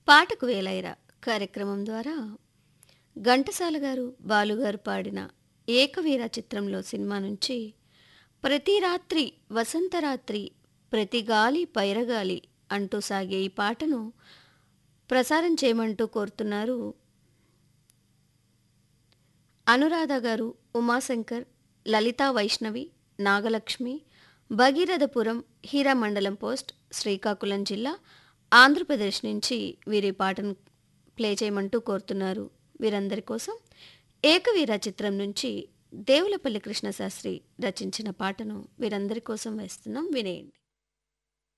పాటకు వేలైరా కార్యక్రమం ద్వారా ఘంటసాల గారు బాలుగారు పాడిన ఏకవీర చిత్రంలో సినిమా నుంచి ప్రతి రాత్రి వసంతరాత్రి ప్రతి గాలి పైరగాలి అంటూ సాగే ఈ పాటను ప్రసారం చేయమంటూ కోరుతున్నారు అనురాధ గారు ఉమాశంకర్ లలితా వైష్ణవి నాగలక్ష్మి భగీరథపురం హీరామండలం పోస్ట్ శ్రీకాకుళం జిల్లా ఆంధ్రప్రదేశ్ నుంచి వీరి పాటను ప్లే చేయమంటూ కోరుతున్నారు వీరందరి కోసం ఏకవీర చిత్రం నుంచి దేవులపల్లి కృష్ణశాస్త్రి రచించిన పాటను వీరందరి కోసం వేస్తున్నాం వినేయండి